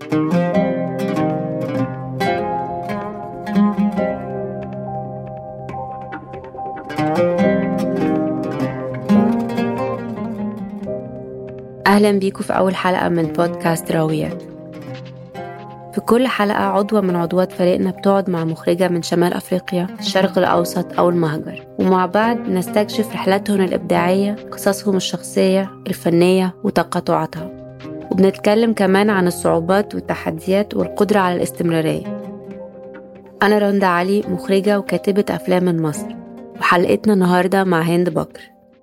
أهلا بيكم في أول حلقة من بودكاست راويات في كل حلقة عضوة من عضوات فريقنا بتقعد مع مخرجة من شمال أفريقيا الشرق الأوسط أو المهجر ومع بعض نستكشف رحلاتهم الإبداعية قصصهم الشخصية الفنية وتقاطعاتها وبنتكلم كمان عن الصعوبات والتحديات والقدرة على الاستمرارية أنا رندا علي مخرجة وكاتبة أفلام من مصر وحلقتنا النهاردة مع هند بكر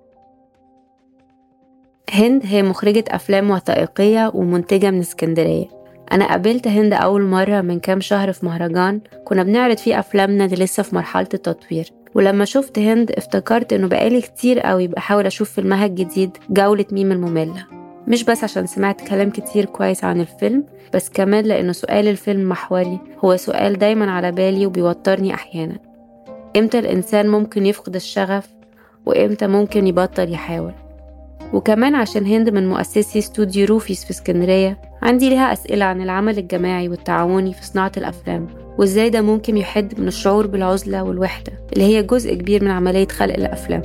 هند هي مخرجة أفلام وثائقية ومنتجة من اسكندرية أنا قابلت هند أول مرة من كام شهر في مهرجان كنا بنعرض فيه أفلامنا اللي لسه في مرحلة التطوير ولما شفت هند افتكرت إنه بقالي كتير قوي بحاول أشوف فيلمها الجديد جولة ميم المملة مش بس عشان سمعت كلام كتير كويس عن الفيلم بس كمان لأنه سؤال الفيلم محوري هو سؤال دايما على بالي وبيوترني أحيانا إمتى الإنسان ممكن يفقد الشغف وإمتى ممكن يبطل يحاول وكمان عشان هند من مؤسسي استوديو روفيس في اسكندرية عندي لها أسئلة عن العمل الجماعي والتعاوني في صناعة الأفلام وإزاي ده ممكن يحد من الشعور بالعزلة والوحدة اللي هي جزء كبير من عملية خلق الأفلام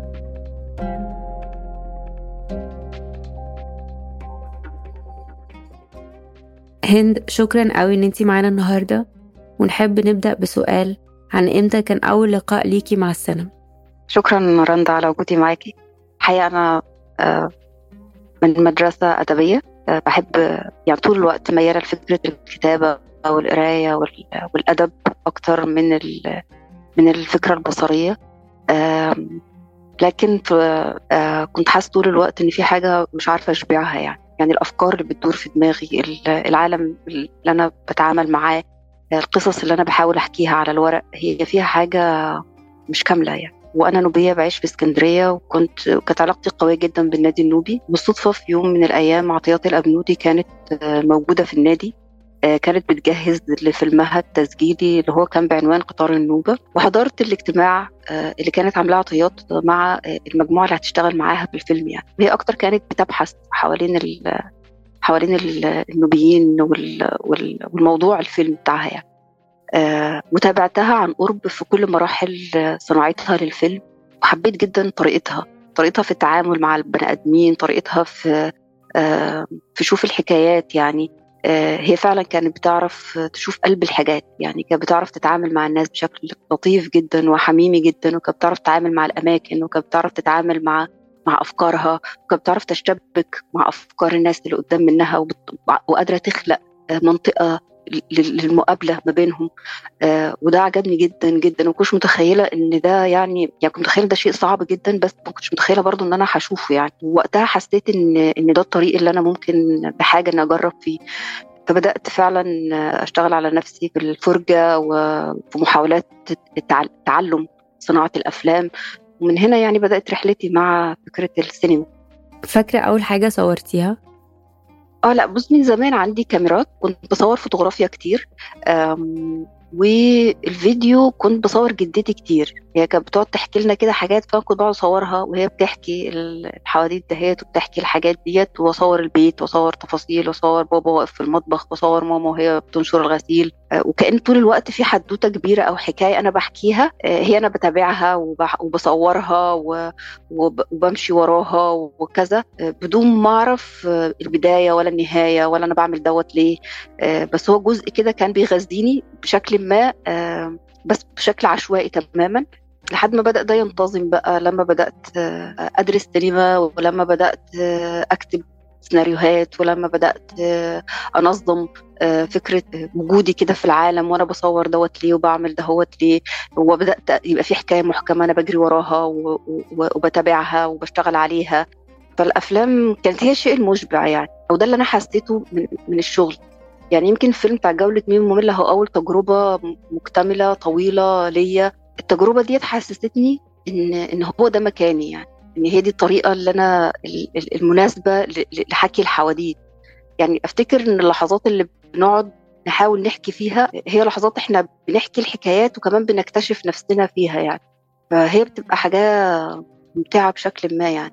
هند شكرا قوي ان انتي معانا النهاردة ونحب نبدأ بسؤال عن امتى كان أول لقاء ليكي مع السينما شكرا رندا على وجودي معاكي الحقيقة أنا آه، من مدرسة أدبية آه، بحب يعني طول الوقت ميالة لفكرة الكتابة أو القراية والأدب أكتر من من الفكرة البصرية لكن آه، كنت حاسة طول الوقت إن في حاجة مش عارفة أشبعها يعني يعني الأفكار اللي بتدور في دماغي العالم اللي أنا بتعامل معاه القصص اللي أنا بحاول أحكيها على الورق هي فيها حاجة مش كاملة يعني وانا نوبيه بعيش في اسكندريه وكنت كانت علاقتي قويه جدا بالنادي النوبي بالصدفه في يوم من الايام عطيات الابنودي كانت آه، موجوده في النادي آه، كانت بتجهز لفيلمها التسجيلي اللي هو كان بعنوان قطار النوبة وحضرت الاجتماع آه، اللي كانت عاملاه عطيات مع المجموعة اللي هتشتغل معاها بالفيلم يعني وهي أكتر كانت بتبحث حوالين ال حوالين النوبيين والموضوع الفيلم بتاعها يعني آه، وتابعتها عن قرب في كل مراحل صناعتها للفيلم وحبيت جدا طريقتها طريقتها في التعامل مع البني ادمين طريقتها في آه، في شوف الحكايات يعني آه، هي فعلا كانت بتعرف تشوف قلب الحاجات يعني كانت بتعرف تتعامل مع الناس بشكل لطيف جدا وحميمي جدا وكانت بتعرف تتعامل مع الاماكن وكانت بتعرف تتعامل مع مع افكارها وكانت بتعرف تشتبك مع افكار الناس اللي قدام منها وقادره تخلق منطقه للمقابله ما بينهم آه وده عجبني جدا جدا وكنتش متخيله ان ده يعني يعني كنت متخيله ده شيء صعب جدا بس ما كنتش متخيله برضو ان انا هشوفه يعني وقتها حسيت ان ان ده الطريق اللي انا ممكن بحاجه ان اجرب فيه فبدات فعلا اشتغل على نفسي في الفرجه وفي محاولات تعلم صناعه الافلام ومن هنا يعني بدات رحلتي مع فكره السينما فاكره اول حاجه صورتيها اه لا بص من زمان عندي كاميرات كنت بصور فوتوغرافيا كتير والفيديو كنت بصور جدتي كتير هي كانت بتقعد تحكي لنا كده حاجات فانا كنت بقعد اصورها وهي بتحكي الحواديت دهيت وبتحكي الحاجات ديت واصور البيت واصور تفاصيل واصور بابا واقف في المطبخ واصور ماما وهي بتنشر الغسيل آه، وكان طول الوقت في حدوته كبيره او حكايه انا بحكيها آه، هي انا بتابعها وبصورها وبمشي وراها وكذا آه، بدون ما اعرف البدايه ولا النهايه ولا انا بعمل دوت ليه بس هو جزء كده كان بيغذيني بشكل ما بس بشكل عشوائي تماما لحد ما بدأ ده ينتظم بقى لما بدأت أدرس سينما ولما بدأت أكتب سيناريوهات ولما بدأت أنظم فكرة وجودي كده في العالم وأنا بصور دوت ليه وبعمل دهوت ليه وبدأت يبقى في حكاية محكمة أنا بجري وراها وبتابعها وبشتغل عليها فالأفلام كانت هي الشيء المشبع يعني وده اللي أنا حسيته من, من الشغل يعني يمكن الفيلم بتاع جولة ميم مملة هو أول تجربة مكتملة طويلة ليا التجربة دي حسستني إن إن هو ده مكاني يعني إن هي دي الطريقة اللي أنا المناسبة لحكي الحواديت يعني أفتكر إن اللحظات اللي بنقعد نحاول نحكي فيها هي لحظات إحنا بنحكي الحكايات وكمان بنكتشف نفسنا فيها يعني فهي بتبقى حاجة ممتعة بشكل ما يعني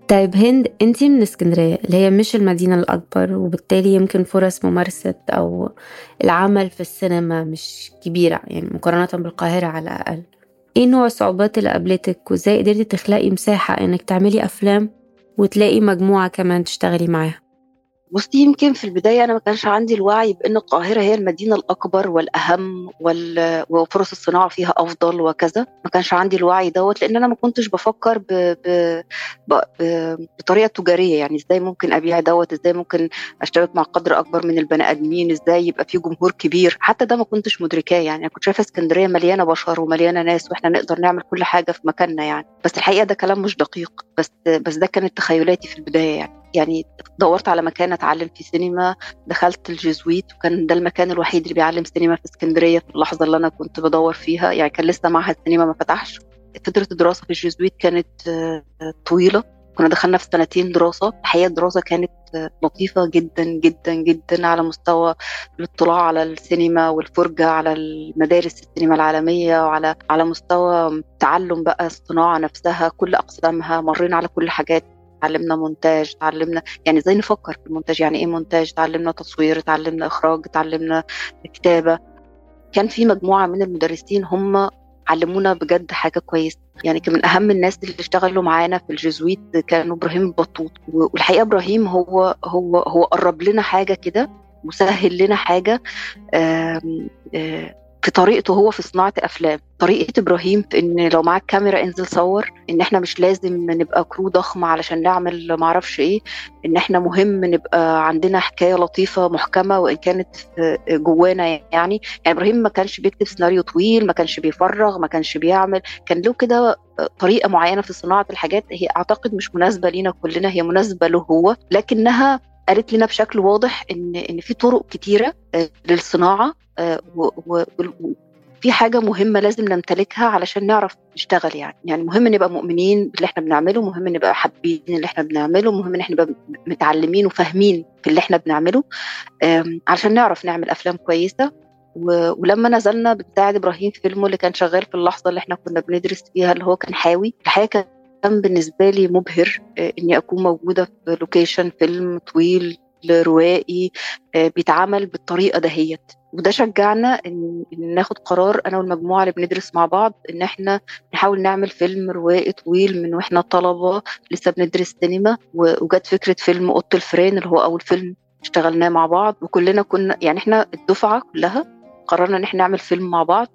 طيب هند انتي من اسكندرية اللي هي مش المدينة الأكبر وبالتالي يمكن فرص ممارسة أو العمل في السينما مش كبيرة يعني مقارنة بالقاهرة على الأقل ايه نوع الصعوبات اللي قابلتك وازاي قدرتي تخلقي مساحة انك تعملي أفلام وتلاقي مجموعة كمان تشتغلي معاها بصي يمكن في البدايه انا ما كانش عندي الوعي بان القاهره هي المدينه الاكبر والاهم وال... وفرص الصناعه فيها افضل وكذا ما كانش عندي الوعي دوت لان انا ما كنتش بفكر ب... ب... ب... ب... بطريقه تجاريه يعني ازاي ممكن ابيع دوت ازاي ممكن اشتبك مع قدر اكبر من البني ادمين ازاي يبقى في جمهور كبير حتى ده ما كنتش مدركاه يعني انا كنت شايفه اسكندريه مليانه بشر ومليانه ناس واحنا نقدر نعمل كل حاجه في مكاننا يعني بس الحقيقه ده كلام مش دقيق بس بس ده كانت تخيلاتي في البدايه يعني يعني دورت على مكان اتعلم فيه سينما دخلت الجيزويت وكان ده المكان الوحيد اللي بيعلم سينما في اسكندريه في اللحظه اللي انا كنت بدور فيها يعني كان لسه معهد السينما ما فتحش فتره الدراسه في الجيزويت كانت طويله كنا دخلنا في سنتين دراسة الحقيقة الدراسة كانت لطيفة جدا جدا جدا على مستوى الاطلاع على السينما والفرجة على المدارس السينما العالمية وعلى على مستوى تعلم بقى الصناعة نفسها كل أقسامها مرينا على كل حاجات تعلمنا مونتاج تعلمنا يعني ازاي نفكر في المونتاج يعني ايه مونتاج تعلمنا تصوير تعلمنا اخراج تعلمنا كتابه كان في مجموعه من المدرسين هم علمونا بجد حاجه كويسه يعني كان من اهم الناس اللي اشتغلوا معانا في الجزويت كانوا ابراهيم البطوط والحقيقه ابراهيم هو هو هو قرب لنا حاجه كده وسهل لنا حاجه آم آم في طريقته هو في صناعه افلام طريقه ابراهيم في ان لو معاك كاميرا انزل صور ان احنا مش لازم نبقى كرو ضخم علشان نعمل معرفش ايه ان احنا مهم نبقى عندنا حكايه لطيفه محكمه وان كانت جوانا يعني يعني ابراهيم ما كانش بيكتب سيناريو طويل ما كانش بيفرغ ما كانش بيعمل كان له كده طريقه معينه في صناعه الحاجات هي اعتقد مش مناسبه لينا كلنا هي مناسبه له هو لكنها قالت لنا بشكل واضح ان ان في طرق كتيره للصناعه وفي حاجه مهمه لازم نمتلكها علشان نعرف نشتغل يعني يعني مهم نبقى مؤمنين باللي احنا بنعمله مهم نبقى حابين اللي احنا بنعمله مهم ان احنا نبقى متعلمين وفاهمين في اللي احنا بنعمله علشان نعرف نعمل افلام كويسه ولما نزلنا بنساعد ابراهيم في فيلمه اللي كان شغال في اللحظه اللي احنا كنا بندرس فيها اللي هو كان حاوي الحقيقه كان بالنسبه لي مبهر اني اكون موجوده في لوكيشن فيلم طويل روائي بيتعمل بالطريقه دهيت وده شجعنا ان ناخد قرار انا والمجموعه اللي بندرس مع بعض ان احنا نحاول نعمل فيلم روائي طويل من واحنا طلبه لسه بندرس سينما وجت فكره فيلم اوضه الفران اللي هو اول فيلم اشتغلناه مع بعض وكلنا كنا يعني احنا الدفعه كلها قررنا ان احنا نعمل فيلم مع بعض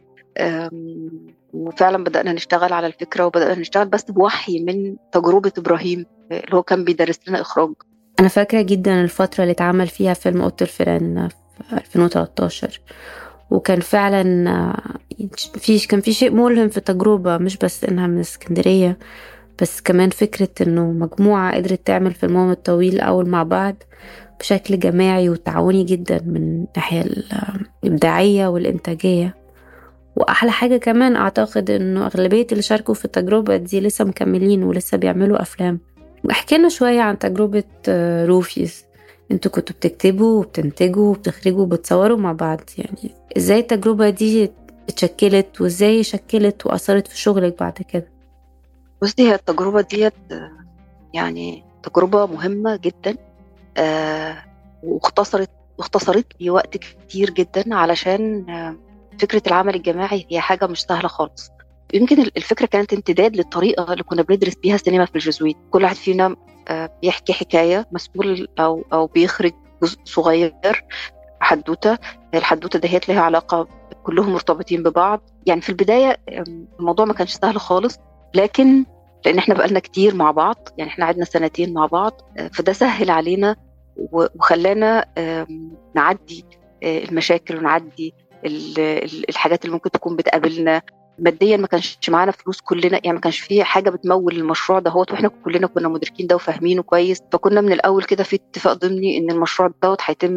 وفعلا بدأنا نشتغل على الفكرة وبدأنا نشتغل بس بوحي من تجربة إبراهيم اللي هو كان بيدرس لنا إخراج أنا فاكرة جدا الفترة اللي اتعمل فيها فيلم أوضة الفيران في 2013 وكان فعلا في كان في شيء ملهم في التجربة مش بس إنها من اسكندرية بس كمان فكرة إنه مجموعة قدرت تعمل فيلمهم الطويل الأول مع بعض بشكل جماعي وتعاوني جدا من الناحية الإبداعية والإنتاجية وأحلى حاجة كمان أعتقد إنه أغلبية اللي شاركوا في التجربة دي لسه مكملين ولسه بيعملوا أفلام احكي لنا شوية عن تجربة روفيز انتوا كنتوا بتكتبوا وبتنتجوا وبتخرجوا وبتصوروا مع بعض يعني ازاي التجربة دي اتشكلت وازاي شكلت وأثرت في شغلك بعد كده بصي هي التجربة ديت يعني تجربة مهمة جدا آه واختصرت واختصرت لي وقت كتير جدا علشان آه فكرة العمل الجماعي هي حاجة مش سهلة خالص يمكن الفكرة كانت امتداد للطريقة اللي كنا بندرس بيها السينما في الجزويت كل واحد فينا بيحكي حكاية مسؤول أو أو بيخرج جزء صغير حدوتة الحدوتة دهيت لها علاقة كلهم مرتبطين ببعض يعني في البداية الموضوع ما كانش سهل خالص لكن لأن احنا بقالنا كتير مع بعض يعني احنا قعدنا سنتين مع بعض فده سهل علينا وخلانا نعدي المشاكل ونعدي الحاجات اللي ممكن تكون بتقابلنا ماديا ما كانش معانا فلوس كلنا يعني ما كانش في حاجه بتمول المشروع دهوت واحنا كلنا كنا مدركين ده وفاهمينه كويس فكنا من الاول كده في اتفاق ضمني ان المشروع دوت هيتم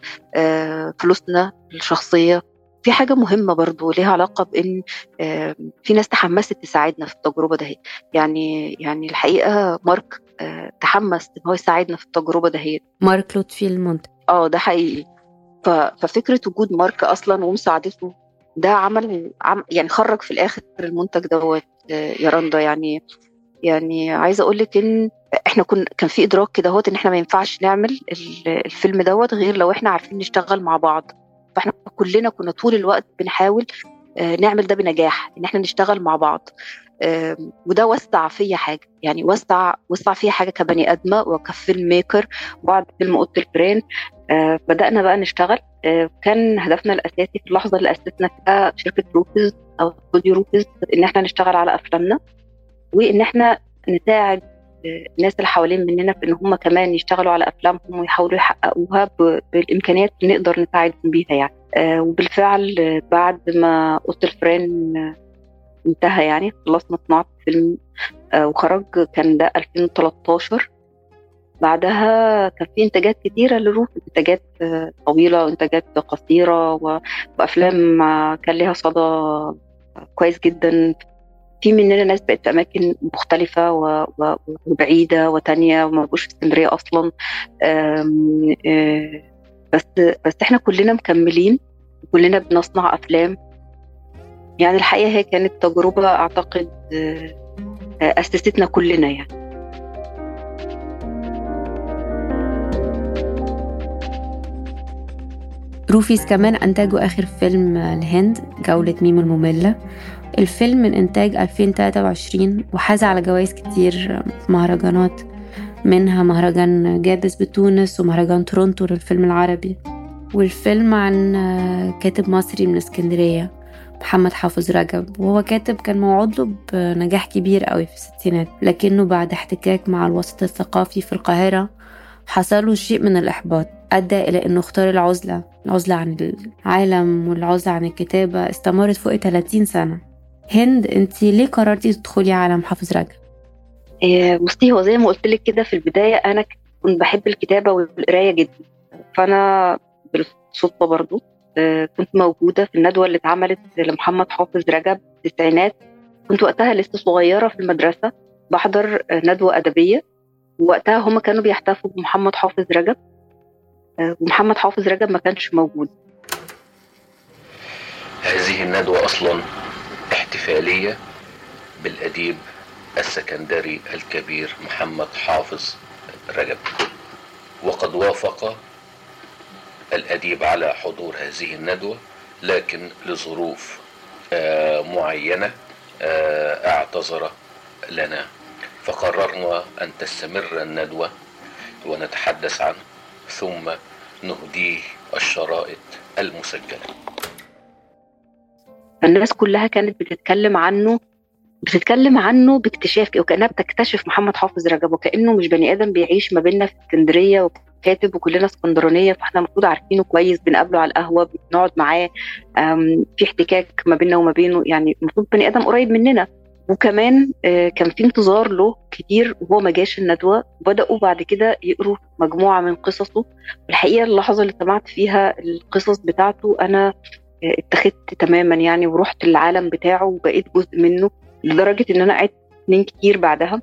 بفلوسنا الشخصيه في حاجة مهمة برضو ليها علاقة بإن في ناس تحمست تساعدنا في التجربة ده يعني يعني الحقيقة مارك تحمس إن هو يساعدنا في التجربة ده مارك لطفي المنتج اه ده حقيقي ففكرة وجود مارك أصلا ومساعدته ده عمل عم يعني خرج في الاخر المنتج دوت يا رندا يعني يعني عايزه اقول لك ان احنا كنا كان في ادراك كده هوت ان احنا ما ينفعش نعمل الفيلم دوت غير لو احنا عارفين نشتغل مع بعض فاحنا كلنا كنا طول الوقت بنحاول آه، نعمل ده بنجاح ان احنا نشتغل مع بعض وده وسع فيا حاجه يعني وسع وسع فيا حاجه كبني ادمه وكفيلم ميكر وبعد فيلم اوضه الفرين آه، بدانا بقى نشتغل آه، كان هدفنا الاساسي في اللحظه اللي اسسنا فيها شركه روكز او استوديو روكز ان احنا نشتغل على افلامنا وان احنا نساعد الناس اللي حوالين مننا في ان هم كمان يشتغلوا على افلامهم ويحاولوا يحققوها بالامكانيات اللي نقدر نساعدهم بيها يعني آه، وبالفعل بعد ما اوضه الفرين انتهى يعني خلصنا صناعه الفيلم وخرج كان ده 2013 بعدها كان في انتاجات كتيره للروح انتاجات طويله وانتاجات قصيره وافلام كان لها صدى كويس جدا في مننا ناس بقت في اماكن مختلفه وبعيده وتانية وما بقوش في اسكندريه اصلا بس بس احنا كلنا مكملين كلنا بنصنع افلام يعني الحقيقه هي كانت تجربه اعتقد اسستنا كلنا يعني روفيس كمان أنتجوا آخر فيلم الهند جولة ميمو المملة الفيلم من إنتاج 2023 وحاز على جوائز كتير في مهرجانات منها مهرجان جابس بتونس ومهرجان تورونتو للفيلم العربي والفيلم عن كاتب مصري من اسكندرية محمد حافظ رجب وهو كاتب كان موعود له بنجاح كبير قوي في الستينات لكنه بعد احتكاك مع الوسط الثقافي في القاهرة حصله شيء من الإحباط أدى إلى أنه اختار العزلة العزلة عن العالم والعزلة عن الكتابة استمرت فوق 30 سنة هند أنت ليه قررتي تدخلي عالم حافظ رجب؟ إيه، بصي هو زي ما قلت لك كده في البداية أنا كنت بحب الكتابة والقراية جدا فأنا بالصدفة برضو آه، كنت موجودة في الندوة اللي اتعملت لمحمد حافظ رجب في التسعينات كنت وقتها لسه صغيرة في المدرسة بحضر ندوة أدبية وقتها هم كانوا بيحتفوا بمحمد حافظ رجب آه، ومحمد حافظ رجب ما كانش موجود هذه الندوة أصلا احتفالية بالأديب السكندري الكبير محمد حافظ رجب وقد وافق الأديب على حضور هذه الندوة لكن لظروف آه، معينة آه، اعتذر لنا فقررنا أن تستمر الندوة ونتحدث عنه ثم نهديه الشرائط المسجلة الناس كلها كانت بتتكلم عنه بتتكلم عنه باكتشاف وكانها بتكتشف محمد حافظ رجب وكانه مش بني ادم بيعيش ما بيننا في اسكندريه وكاتب وكلنا اسكندرانيه فاحنا المفروض عارفينه كويس بنقابله على القهوه بنقعد معاه في احتكاك ما بيننا وما بينه يعني المفروض بني ادم قريب مننا وكمان آه، كان في انتظار له كتير وهو ما جاش الندوه وبداوا بعد كده يقروا مجموعه من قصصه الحقيقه اللحظه اللي سمعت فيها القصص بتاعته انا آه، اتخذت تماما يعني ورحت العالم بتاعه وبقيت جزء منه لدرجه ان انا قعدت سنين كتير بعدها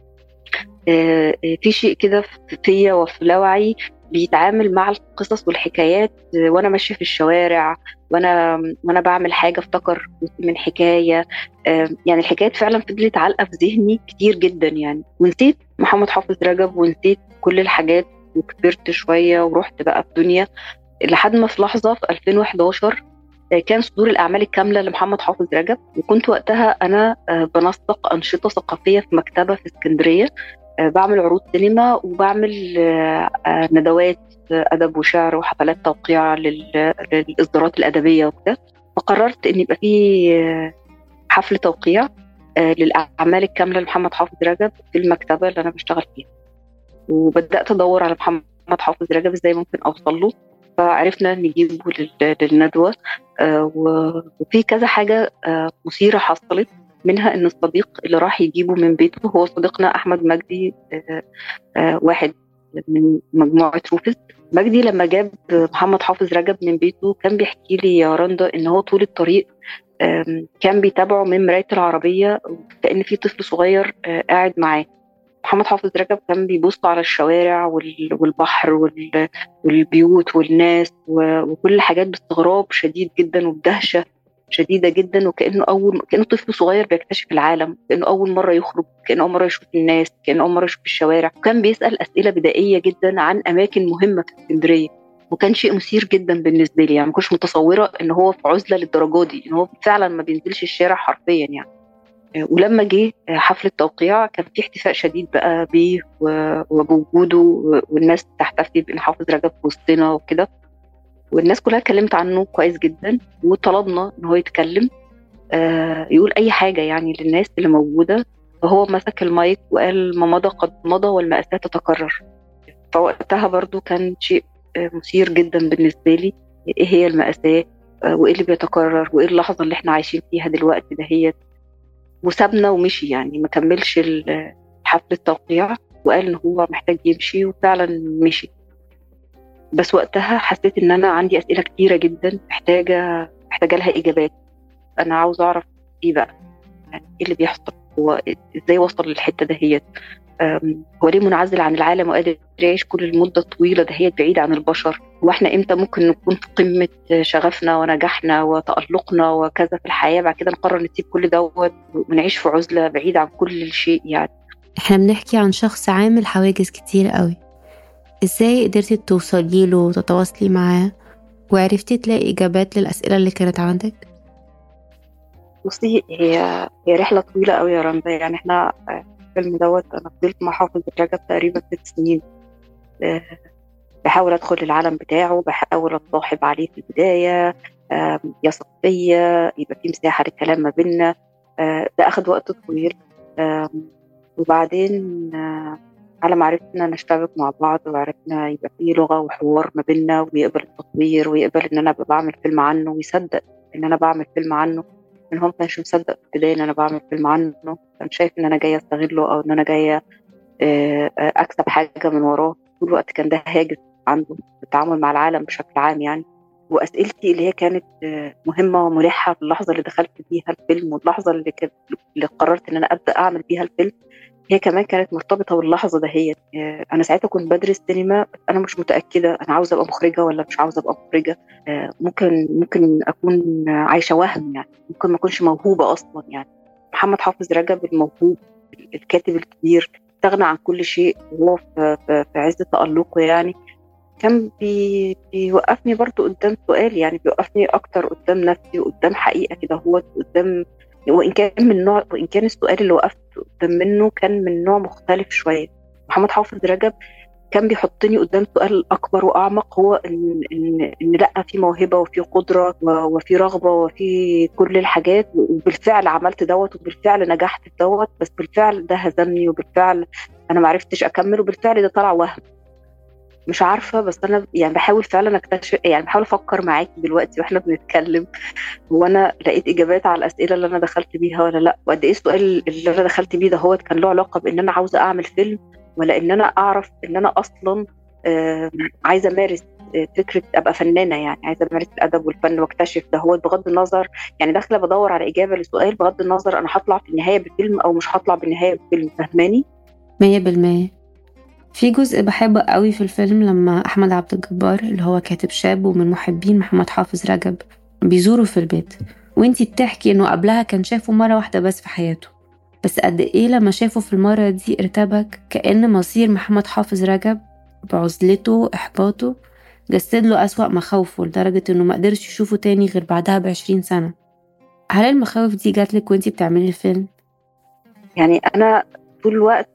آه، في شيء كده فيا وفي لاوعي بيتعامل مع القصص والحكايات وانا ماشيه في الشوارع وانا وانا بعمل حاجه افتكر من حكايه يعني الحكايات فعلا فضلت علقه في ذهني كتير جدا يعني ونسيت محمد حافظ رجب ونسيت كل الحاجات وكبرت شويه ورحت بقى في دنيا لحد ما في لحظه في 2011 آه، كان صدور الاعمال الكامله لمحمد حافظ رجب وكنت وقتها انا آه، بنسق انشطه ثقافيه في مكتبه في اسكندريه آه، بعمل عروض سينما وبعمل آه، آه، ندوات ادب وشعر وحفلات توقيع للاصدارات الادبيه وكده فقررت ان يبقى في حفل توقيع للاعمال الكامله لمحمد حافظ رجب في المكتبه اللي انا بشتغل فيها وبدات ادور على محمد حافظ رجب ازاي ممكن اوصل له فعرفنا نجيبه للندوه وفي كذا حاجه مثيره حصلت منها ان الصديق اللي راح يجيبه من بيته هو صديقنا احمد مجدي آه، آه، واحد من مجموعه روفس مجدي لما جاب محمد حافظ رجب من بيته كان بيحكي لي يا رندا ان هو طول الطريق كان بيتابعه من مرايه العربيه كان في طفل صغير آه، قاعد معاه محمد حافظ رجب كان بيبص على الشوارع والبحر والبيوت والناس وكل حاجات باستغراب شديد جدا وبدهشه شديده جدا وكانه اول كانه طفل صغير بيكتشف العالم كانه اول مره يخرج كانه اول مره يشوف الناس كانه اول مره يشوف الشوارع وكان بيسال اسئله بدائيه جدا عن اماكن مهمه في اسكندريه وكان شيء مثير جدا بالنسبه لي يعني ما كنتش متصوره ان هو في عزله للدرجه دي ان هو فعلا ما بينزلش الشارع حرفيا يعني ولما جه حفل التوقيع كان في احتفاء شديد بقى بيه وبوجوده والناس تحتفي بان حافظ رجب في وسطنا وكده والناس كلها اتكلمت عنه كويس جدا وطلبنا ان هو يتكلم آه يقول اي حاجه يعني للناس اللي موجوده فهو مسك المايك وقال ما مضى قد مضى والمأساة تتكرر فوقتها برضو كان شيء مثير جدا بالنسبه لي ايه هي المأساة وايه اللي بيتكرر وايه اللحظه اللي احنا عايشين فيها دلوقتي دهيت وسابنا ومشي يعني ما كملش حفل التوقيع وقال ان هو محتاج يمشي وفعلا مشي بس وقتها حسيت ان انا عندي اسئله كتيره جدا محتاجه محتاجه لها اجابات انا عاوز اعرف ايه بقى يعني ايه اللي بيحصل هو ازاي وصل للحته دهيت هو ليه منعزل عن العالم وقادر يعيش كل المده الطويله دهيت بعيد عن البشر واحنا امتى ممكن نكون في قمه شغفنا ونجاحنا وتالقنا وكذا في الحياه بعد كده نقرر نسيب كل دوت ونعيش في عزله بعيد عن كل شيء يعني احنا بنحكي عن شخص عامل حواجز كتير قوي ازاي قدرتي توصلي له وتتواصلي معاه وعرفتي تلاقي اجابات للاسئله اللي كانت عندك بصي هي هي رحله طويله قوي يا رندا يعني احنا الفيلم دوت انا فضلت مع حافظ رجب تقريبا ست سنين بحاول ادخل العالم بتاعه بحاول اتصاحب عليه في البدايه يثق فيا يبقى في مساحه للكلام ما بيننا ده اخذ وقت طويل وبعدين على ما عرفنا نشتبك مع بعض وعرفنا يبقى في لغه وحوار ما بيننا ويقبل التصوير ويقبل ان انا بعمل فيلم عنه ويصدق ان انا بعمل فيلم عنه ان هو ما كانش مصدق في البدايه ان انا بعمل فيلم عنه كان شايف ان انا جايه استغله او ان انا جايه اكسب حاجه من وراه طول الوقت كان ده هاجس عنده في التعامل مع العالم بشكل عام يعني واسئلتي اللي هي كانت مهمه وملحه في اللحظه اللي دخلت فيها الفيلم واللحظه اللي, كانت اللي قررت ان انا ابدا اعمل فيها الفيلم هي كمان كانت مرتبطه باللحظه دهيت انا ساعتها كنت بدرس سينما انا مش متاكده انا عاوزه ابقى مخرجه ولا مش عاوزه ابقى مخرجه ممكن ممكن اكون عايشه وهم يعني ممكن ما اكونش موهوبه اصلا يعني محمد حافظ رجب الموهوب الكاتب الكبير استغنى عن كل شيء وهو في, في عز تألقه يعني كان بي بيوقفني برضو قدام سؤال يعني بيوقفني اكتر قدام نفسي وقدام حقيقه كده هو قدام وان كان من نوع وان كان السؤال اللي وقفت قدام منه كان من نوع مختلف شويه محمد حافظ رجب كان بيحطني قدام سؤال اكبر واعمق هو ان ان, إن لا في موهبه وفي قدره وفي رغبه وفي كل الحاجات وبالفعل عملت دوت وبالفعل نجحت في دوت بس بالفعل ده هزمني وبالفعل انا ما عرفتش اكمل وبالفعل ده طلع وهم مش عارفه بس انا يعني بحاول فعلا اكتشف يعني بحاول افكر معاكي دلوقتي واحنا بنتكلم وانا لقيت اجابات على الاسئله اللي انا دخلت بيها ولا لا وقد ايه السؤال اللي انا دخلت بيه ده هو كان له علاقه بان انا عاوزه اعمل فيلم ولا ان انا اعرف ان انا اصلا عايزه امارس فكره ابقى فنانه يعني عايزه امارس الادب والفن واكتشف ده هو بغض النظر يعني داخله بدور على اجابه لسؤال بغض النظر انا هطلع في النهايه بفيلم او مش هطلع بالنهايه بفيلم فاهماني؟ 100% في جزء بحبه قوي في الفيلم لما أحمد عبد الجبار اللي هو كاتب شاب ومن محبين محمد حافظ رجب بيزوره في البيت وانتي بتحكي انه قبلها كان شافه مرة واحدة بس في حياته بس قد ايه لما شافه في المرة دي ارتبك كأن مصير محمد حافظ رجب بعزلته وإحباطه جسد له أسوأ مخاوفه لدرجة إنه ما قدرش يشوفه تاني غير بعدها بعشرين سنة هل المخاوف دي جاتلك وانتي بتعملي الفيلم؟ يعني أنا طول الوقت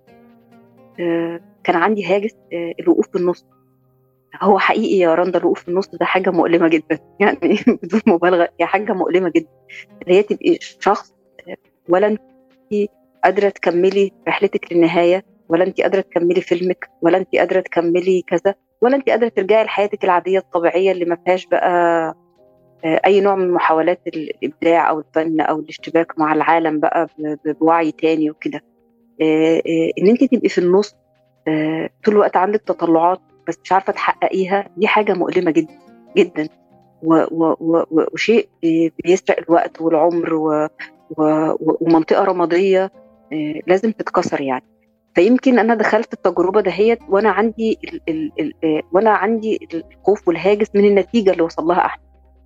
كان عندي هاجس الوقوف في النص هو حقيقي يا رندا الوقوف في النص ده حاجه مؤلمه جدا يعني بدون مبالغه هي حاجه مؤلمه جدا اللي هي تبقي شخص ولا انت قادره تكملي رحلتك للنهايه ولا انت قادره تكملي فيلمك ولا انت قادره تكملي كذا ولا انت قادره ترجعي لحياتك العاديه الطبيعيه اللي ما فيهاش بقى اي نوع من محاولات الابداع او الفن او الاشتباك مع العالم بقى بوعي تاني وكده ان انت تبقي في النص طول الوقت عندك تطلعات بس مش عارفه تحققيها دي حاجه مؤلمه جدا جدا و و و وشيء بيسرق الوقت والعمر و و ومنطقه رماديه لازم تتكسر يعني فيمكن انا دخلت التجربه دهيت وانا عندي ال ال ال وانا عندي الخوف والهاجس من النتيجه اللي وصل لها احمد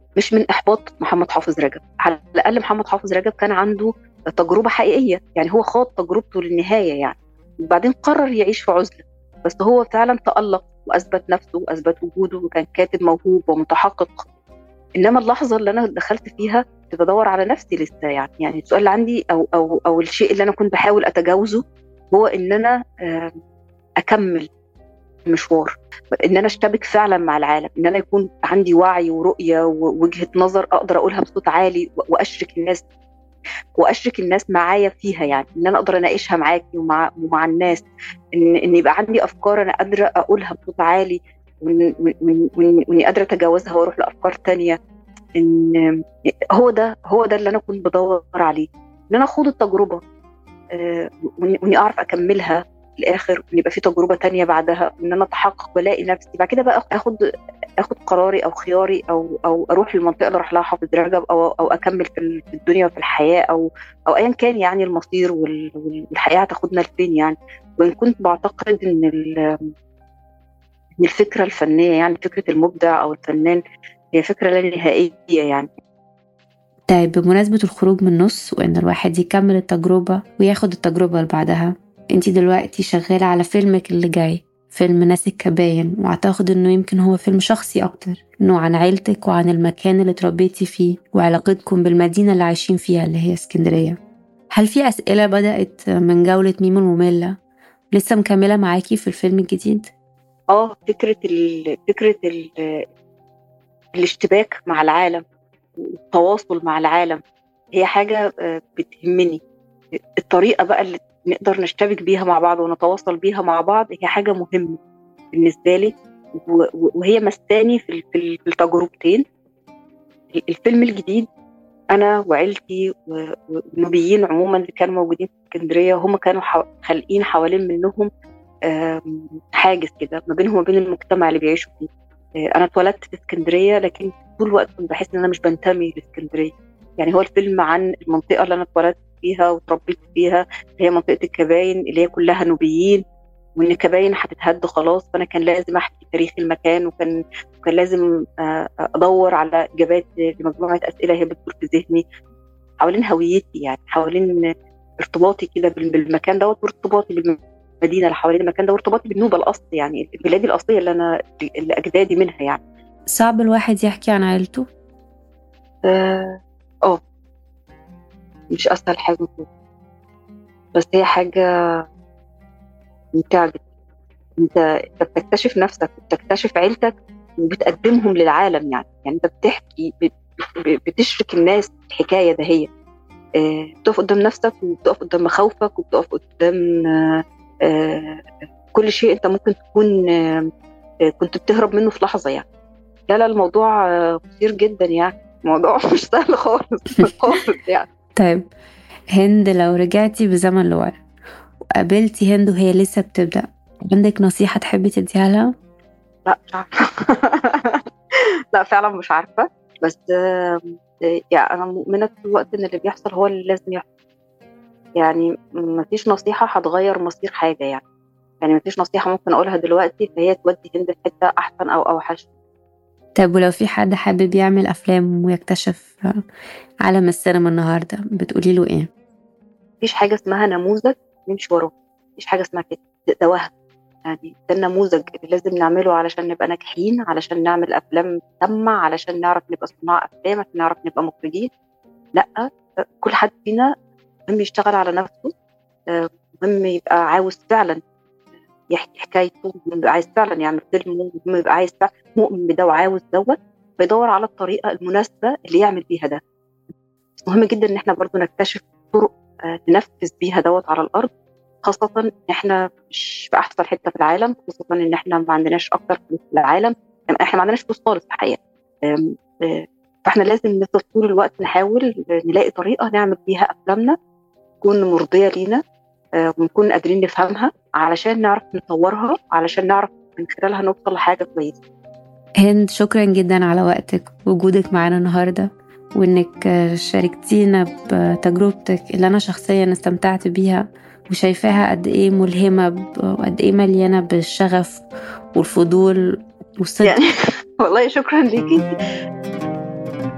مش من احباط محمد حافظ رجب على الاقل محمد حافظ رجب كان عنده تجربه حقيقيه يعني هو خاض تجربته للنهايه يعني وبعدين قرر يعيش في عزله بس هو فعلا تالق واثبت نفسه واثبت وجوده وكان كاتب موهوب ومتحقق انما اللحظه اللي انا دخلت فيها كنت بدور على نفسي لسه يعني يعني السؤال اللي عندي او او او الشيء اللي انا كنت بحاول اتجاوزه هو ان انا اكمل المشوار ان انا اشتبك فعلا مع العالم ان انا يكون عندي وعي ورؤيه ووجهه نظر اقدر اقولها بصوت عالي واشرك الناس واشرك الناس معايا فيها يعني ان انا اقدر اناقشها معاكي ومع ومع الناس ان ان يبقى عندي افكار انا قادره اقولها بصوت عالي واني قادره اتجاوزها واروح لافكار تانية ان هو ده هو ده اللي انا كنت بدور عليه ان انا اخوض التجربه آه، واني اعرف اكملها في الاخر وان يبقى في تجربه تانية بعدها ان انا اتحقق والاقي نفسي بعد كده بقى اخد اخد قراري او خياري او او اروح للمنطقه اللي راح لها حافظ رجب او او اكمل في الدنيا وفي الحياه او او ايا كان يعني المصير والحياه هتاخدنا لفين يعني وان كنت بعتقد ان ان الفكره الفنيه يعني فكره المبدع او الفنان هي فكره لا نهائيه يعني طيب بمناسبة الخروج من النص وإن الواحد يكمل التجربة وياخد التجربة اللي بعدها انتي دلوقتي شغالة على فيلمك اللي جاي فيلم ناس الكباين واعتقد انه يمكن هو فيلم شخصي اكتر انه عن عيلتك وعن المكان اللي تربيتي فيه وعلاقتكم بالمدينة اللي عايشين فيها اللي هي اسكندرية هل في أسئلة بدأت من جولة ميم المملة لسه مكملة معاكي في الفيلم الجديد؟ اه فكرة ال فكرة ال الاشتباك مع العالم والتواصل مع العالم هي حاجة آه، بتهمني الطريقة بقى اللي نقدر نشتبك بيها مع بعض ونتواصل بيها مع بعض هي حاجة مهمة بالنسبة لي وهي مستاني في التجربتين الفيلم الجديد أنا وعيلتي والنوبيين عموما اللي كانوا موجودين في اسكندرية هم كانوا خالقين حوالين منهم حاجز كده ما بينهم وبين المجتمع اللي بيعيشوا فيه آه، انا اتولدت في اسكندريه لكن طول الوقت كنت بحس ان انا مش بنتمي لاسكندريه يعني هو الفيلم عن المنطقه اللي انا اتولدت فيها وتربيت فيها اللي هي منطقه الكباين اللي هي كلها نوبيين وان الكباين هتتهد خلاص فانا كان لازم احكي تاريخ المكان وكان وكان لازم آه، ادور على اجابات لمجموعه اسئله هي بتدور في ذهني حوالين هويتي يعني حوالين ارتباطي كده بالمكان دوت وارتباطي المدينه اللي حوالين المكان ده وارتباطي بالنوبه الاصل يعني بلادي الاصليه اللي انا اللي اجدادي منها يعني صعب الواحد يحكي عن عيلته؟ اه, آه. مش اسهل حاجه بس هي حاجه ممتعه جدا انت بتكتشف نفسك وبتكتشف عيلتك وبتقدمهم للعالم يعني يعني انت بتحكي بتشرك الناس الحكايه ده هي آه، بتقف قدام نفسك وبتقف قدام مخاوفك وبتقف قدام آه، كل شيء انت ممكن تكون آه، كنت بتهرب منه في لحظه يعني لا لا الموضوع مثير جدا يعني الموضوع مش سهل خالص خالص يعني طيب هند لو رجعتي بزمن لورا وقابلتي هند وهي لسه بتبدأ عندك نصيحة تحبي تديها لها؟ لا مش عارفة لا فعلا مش عارفة بس يعني أنا مؤمنة طول الوقت إن اللي بيحصل هو اللي لازم يحصل يعني ما فيش نصيحة هتغير مصير حاجة يعني يعني ما فيش نصيحة ممكن أقولها دلوقتي فهي تودي هند في حتة أحسن أو أوحش طيب ولو في حد حابب يعمل أفلام ويكتشف عالم السينما النهاردة بتقولي له إيه؟ مفيش حاجة اسمها نموذج نمشي وراه مفيش حاجة اسمها كده ده وهم يعني ده النموذج اللي لازم نعمله علشان نبقى ناجحين علشان نعمل أفلام تسمع علشان نعرف نبقى صناع أفلام عشان نعرف نبقى مخرجين لأ كل حد فينا مهم يشتغل على نفسه آه، مهم يبقى عاوز فعلا يحكي حكايته يبقى عايز فعلا يعمل فيلم مهم يبقى عايز فعلا مؤمن بده وعاوز دوت بيدور على الطريقه المناسبه اللي يعمل بيها ده مهم جدا ان احنا برضو نكتشف طرق آه، ننفذ بيها دوت على الارض خاصة إن إحنا مش في أحسن حتة في العالم خاصة إن إحنا ما عندناش أكتر فلوس في العالم يعني إحنا ما عندناش فلوس خالص في الحقيقة آه، فإحنا لازم نفضل طول الوقت نحاول نلاقي طريقة نعمل بيها أفلامنا تكون مرضيه لينا آه، ونكون قادرين نفهمها علشان نعرف نطورها علشان نعرف من خلالها نوصل لحاجه كويسه هند شكرا جدا على وقتك ووجودك معانا النهارده وانك شاركتينا بتجربتك اللي انا شخصيا استمتعت بيها وشايفاها قد ايه ملهمه وقد ايه مليانه بالشغف والفضول والصدق يعني والله شكرا ليكي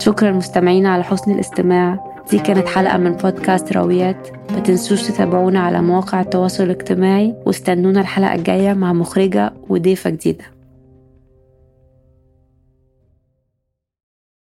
شكرا مستمعينا على حسن الاستماع دي كانت حلقة من بودكاست راويات ما تنسوش تتابعونا على مواقع التواصل الاجتماعي واستنونا الحلقة الجاية مع مخرجة وضيفة جديدة